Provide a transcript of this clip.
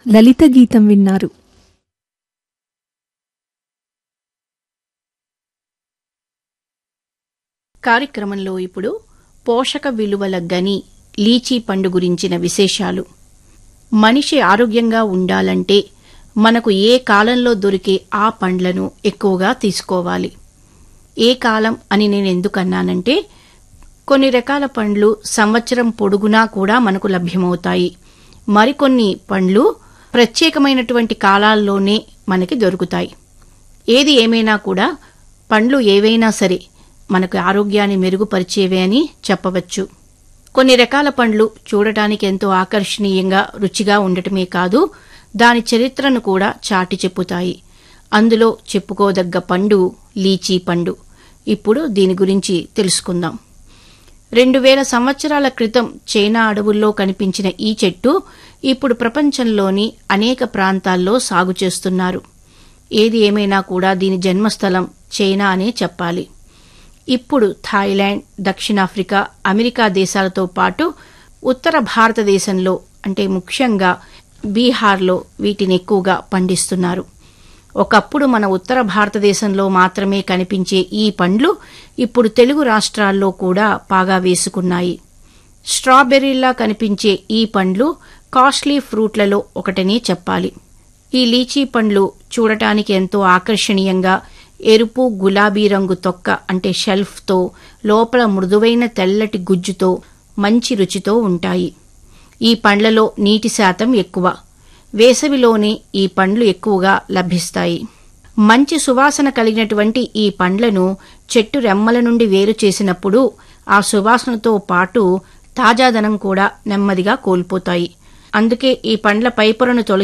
లలిత గీతం విన్నారు కార్యక్రమంలో ఇప్పుడు పోషక విలువల గని లీచీ పండు గురించిన విశేషాలు మనిషి ఆరోగ్యంగా ఉండాలంటే మనకు ఏ కాలంలో దొరికే ఆ పండ్లను ఎక్కువగా తీసుకోవాలి ఏ కాలం అని నేను ఎందుకన్నానంటే కొన్ని రకాల పండ్లు సంవత్సరం పొడుగునా కూడా మనకు లభ్యమవుతాయి మరికొన్ని పండ్లు ప్రత్యేకమైనటువంటి కాలాల్లోనే మనకి దొరుకుతాయి ఏది ఏమైనా కూడా పండ్లు ఏవైనా సరే మనకు ఆరోగ్యాన్ని మెరుగుపరిచేవే అని చెప్పవచ్చు కొన్ని రకాల పండ్లు చూడటానికి ఎంతో ఆకర్షణీయంగా రుచిగా ఉండటమే కాదు దాని చరిత్రను కూడా చాటి చెప్పుతాయి అందులో చెప్పుకోదగ్గ పండు లీచీ పండు ఇప్పుడు దీని గురించి తెలుసుకుందాం రెండు వేల సంవత్సరాల క్రితం చైనా అడవుల్లో కనిపించిన ఈ చెట్టు ఇప్పుడు ప్రపంచంలోని అనేక ప్రాంతాల్లో సాగు చేస్తున్నారు ఏది ఏమైనా కూడా దీని జన్మస్థలం చైనా అనే చెప్పాలి ఇప్పుడు థాయిలాండ్ దక్షిణాఫ్రికా అమెరికా దేశాలతో పాటు ఉత్తర భారతదేశంలో అంటే ముఖ్యంగా బీహార్లో వీటిని ఎక్కువగా పండిస్తున్నారు ఒకప్పుడు మన ఉత్తర భారతదేశంలో మాత్రమే కనిపించే ఈ పండ్లు ఇప్పుడు తెలుగు రాష్ట్రాల్లో కూడా పాగా వేసుకున్నాయి స్ట్రాబెర్రీలా కనిపించే ఈ పండ్లు కాస్ట్లీ ఫ్రూట్లలో ఒకటని చెప్పాలి ఈ లీచీ పండ్లు చూడటానికి ఎంతో ఆకర్షణీయంగా ఎరుపు గులాబీ రంగు తొక్క అంటే షెల్ఫ్తో లోపల మృదువైన తెల్లటి గుజ్జుతో మంచి రుచితో ఉంటాయి ఈ పండ్లలో నీటి శాతం ఎక్కువ వేసవిలోనే ఈ పండ్లు ఎక్కువగా లభిస్తాయి మంచి సువాసన కలిగినటువంటి ఈ పండ్లను చెట్టు రెమ్మల నుండి వేరు చేసినప్పుడు ఆ సువాసనతో పాటు తాజాదనం కూడా నెమ్మదిగా కోల్పోతాయి అందుకే ఈ పండ్ల పైపొరను తొలగి